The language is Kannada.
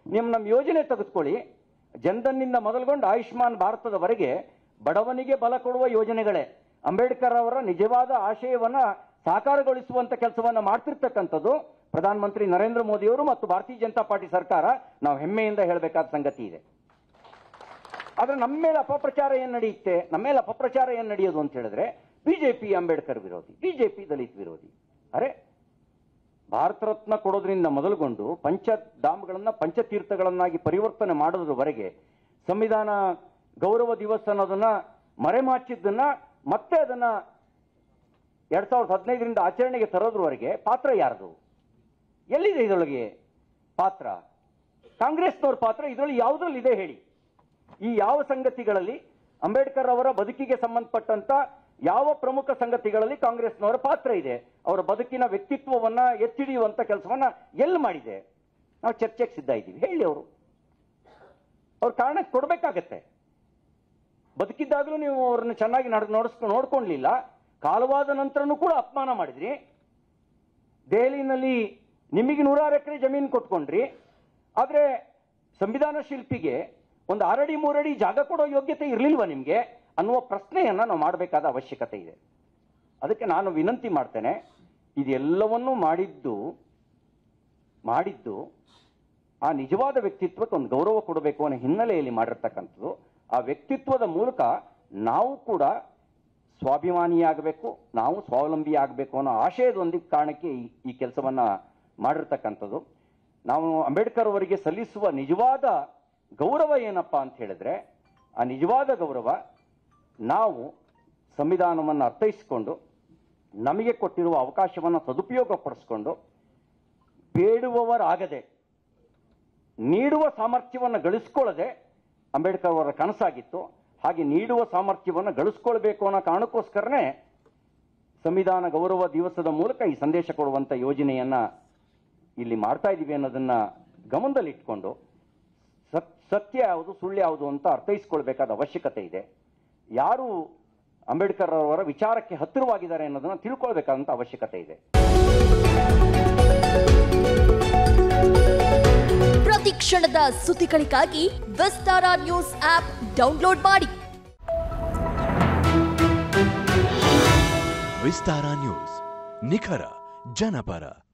ನಿಮ್ಮ ನಮ್ಮ ಯೋಜನೆ ತೆಗೆದುಕೊಳ್ಳಿ ಜನಧನ್ನಿಂದ ಮೊದಲುಗೊಂಡು ಆಯುಷ್ಮಾನ್ ಭಾರತದವರೆಗೆ ಬಡವನಿಗೆ ಬಲ ಕೊಡುವ ಯೋಜನೆಗಳೇ ಅಂಬೇಡ್ಕರ್ ಅವರ ನಿಜವಾದ ಆಶಯವನ್ನ ಸಾಕಾರಗೊಳಿಸುವಂತ ಕೆಲಸವನ್ನ ಮಾಡ್ತಿರ್ತಕ್ಕಂಥದ್ದು ಪ್ರಧಾನಮಂತ್ರಿ ನರೇಂದ್ರ ಮೋದಿಯವರು ಮತ್ತು ಭಾರತೀಯ ಜನತಾ ಪಾರ್ಟಿ ಸರ್ಕಾರ ನಾವು ಹೆಮ್ಮೆಯಿಂದ ಹೇಳಬೇಕಾದ ಸಂಗತಿ ಇದೆ ಆದ್ರೆ ನಮ್ಮ ಮೇಲೆ ಅಪಪ್ರಚಾರ ಏನ್ ನಡೆಯುತ್ತೆ ನಮ್ಮ ಮೇಲೆ ಅಪಪ್ರಚಾರ ಏನ್ ನಡೆಯೋದು ಅಂತ ಹೇಳಿದ್ರೆ ಬಿಜೆಪಿ ಅಂಬೇಡ್ಕರ್ ವಿರೋಧಿ ಬಿಜೆಪಿ ದಲಿತ್ ವಿರೋಧಿ ಅರೆ ಭಾರತ ರತ್ನ ಕೊಡೋದ್ರಿಂದ ಮೊದಲುಗೊಂಡು ಪಂಚಧಾಮಗಳನ್ನ ಪಂಚತೀರ್ಥಗಳನ್ನಾಗಿ ಪರಿವರ್ತನೆ ಮಾಡೋದ್ರವರೆಗೆ ಸಂವಿಧಾನ ಗೌರವ ದಿವಸ ಅನ್ನೋದನ್ನ ಮರೆಮಾಚಿದ್ದನ್ನ ಮತ್ತೆ ಅದನ್ನ ಎರಡ್ ಸಾವಿರದ ಹದಿನೈದರಿಂದ ಆಚರಣೆಗೆ ತರೋದ್ರವರೆಗೆ ಪಾತ್ರ ಯಾರ್ದು ಎಲ್ಲಿದೆ ಇದರೊಳಗೆ ಪಾತ್ರ ಕಾಂಗ್ರೆಸ್ನವ್ರ ಪಾತ್ರ ಇದರಲ್ಲಿ ಯಾವುದ್ರಲ್ಲಿ ಇದೆ ಹೇಳಿ ಈ ಯಾವ ಸಂಗತಿಗಳಲ್ಲಿ ಅಂಬೇಡ್ಕರ್ ಅವರ ಬದುಕಿಗೆ ಸಂಬಂಧಪಟ್ಟಂತ ಯಾವ ಪ್ರಮುಖ ಸಂಗತಿಗಳಲ್ಲಿ ಕಾಂಗ್ರೆಸ್ನವರ ಪಾತ್ರ ಇದೆ ಅವರ ಬದುಕಿನ ವ್ಯಕ್ತಿತ್ವವನ್ನ ಎತ್ತಿಡಿಯುವಂತ ಕೆಲಸವನ್ನ ಎಲ್ಲಿ ಮಾಡಿದೆ ನಾವು ಚರ್ಚೆಗೆ ಸಿದ್ಧ ಇದ್ದೀವಿ ಹೇಳಿ ಅವರು ಅವ್ರ ಕಾರಣ ಕೊಡ್ಬೇಕಾಗತ್ತೆ ಬದುಕಿದ್ದಾಗಲೂ ನೀವು ಅವ್ರನ್ನ ಚೆನ್ನಾಗಿ ನಡ್ ನೋಡಿಸ್ಕೊಂಡು ನೋಡ್ಕೊಂಡ್ಲಿಲ್ಲ ಕಾಲವಾದ ನಂತರನೂ ಕೂಡ ಅಪಮಾನ ಮಾಡಿದ್ರಿ ದೆಹಲಿನಲ್ಲಿ ನಿಮಗೆ ನೂರಾರು ಎಕರೆ ಜಮೀನು ಕೊಟ್ಕೊಂಡ್ರಿ ಆದ್ರೆ ಸಂವಿಧಾನ ಶಿಲ್ಪಿಗೆ ಒಂದು ಆರಡಿ ಮೂರಡಿ ಜಾಗ ಕೊಡೋ ಯೋಗ್ಯತೆ ಇರಲಿಲ್ವಾ ನಿಮಗೆ ಅನ್ನುವ ಪ್ರಶ್ನೆಯನ್ನ ನಾವು ಮಾಡಬೇಕಾದ ಅವಶ್ಯಕತೆ ಇದೆ ಅದಕ್ಕೆ ನಾನು ವಿನಂತಿ ಮಾಡ್ತೇನೆ ಇದೆಲ್ಲವನ್ನೂ ಮಾಡಿದ್ದು ಮಾಡಿದ್ದು ಆ ನಿಜವಾದ ವ್ಯಕ್ತಿತ್ವಕ್ಕೆ ಒಂದು ಗೌರವ ಕೊಡಬೇಕು ಅನ್ನೋ ಹಿನ್ನೆಲೆಯಲ್ಲಿ ಮಾಡಿರ್ತಕ್ಕಂಥದ್ದು ಆ ವ್ಯಕ್ತಿತ್ವದ ಮೂಲಕ ನಾವು ಕೂಡ ಸ್ವಾಭಿಮಾನಿಯಾಗಬೇಕು ನಾವು ಸ್ವಾವಲಂಬಿ ಆಗಬೇಕು ಅನ್ನೋ ಆಶಯದೊಂದಿಗೆ ಕಾರಣಕ್ಕೆ ಈ ಈ ಕೆಲಸವನ್ನ ಮಾಡಿರ್ತಕ್ಕಂಥದ್ದು ನಾವು ಅಂಬೇಡ್ಕರ್ ಅವರಿಗೆ ಸಲ್ಲಿಸುವ ನಿಜವಾದ ಗೌರವ ಏನಪ್ಪಾ ಅಂತ ಹೇಳಿದ್ರೆ ಆ ನಿಜವಾದ ಗೌರವ ನಾವು ಸಂವಿಧಾನವನ್ನು ಅರ್ಥೈಸಿಕೊಂಡು ನಮಗೆ ಕೊಟ್ಟಿರುವ ಅವಕಾಶವನ್ನು ಸದುಪಯೋಗ ಪಡಿಸ್ಕೊಂಡು ಬೇಡುವವರಾಗದೆ ನೀಡುವ ಸಾಮರ್ಥ್ಯವನ್ನು ಗಳಿಸ್ಕೊಳ್ಳದೆ ಅಂಬೇಡ್ಕರ್ ಅವರ ಕನಸಾಗಿತ್ತು ಹಾಗೆ ನೀಡುವ ಸಾಮರ್ಥ್ಯವನ್ನು ಗಳಿಸ್ಕೊಳ್ಬೇಕು ಅನ್ನೋ ಕಾರಣಕ್ಕೋಸ್ಕರನೇ ಸಂವಿಧಾನ ಗೌರವ ದಿವಸದ ಮೂಲಕ ಈ ಸಂದೇಶ ಕೊಡುವಂತ ಯೋಜನೆಯನ್ನ ಇಲ್ಲಿ ಮಾಡ್ತಾ ಇದೀವಿ ಅನ್ನೋದನ್ನ ಗಮನದಲ್ಲಿಟ್ಕೊಂಡು ಸತ್- ಸತ್ಯ ಯಾವುದು ಸುಳ್ಳು ಯಾವುದು ಅಂತ ಅರ್ಥೈಸ್ಕೊಳ್ಬೇಕಾದ ಅವಶ್ಯಕತೆ ಇದೆ ಯಾರು ಅಂಬೇಡ್ಕರ್ ಅವರ ವಿಚಾರಕ್ಕೆ ಹತ್ತಿರವಾಗಿದ್ದಾರೆ ಅನ್ನೋದನ್ನ ತಿಳ್ಕೊಳ್ಬೇಕಾದಂತ ಅವಶ್ಯಕತೆ ಇದೆ ಪ್ರತಿ ಕ್ಷಣದ ಸುದ್ದಿಗಳಿಗಾಗಿ ವಿಸ್ತಾರ ನ್ಯೂಸ್ ಆಪ್ ಡೌನ್ಲೋಡ್ ಮಾಡಿ ವಿಸ್ತಾರ ನ್ಯೂಸ್ ನಿಖರ ಜನಪರ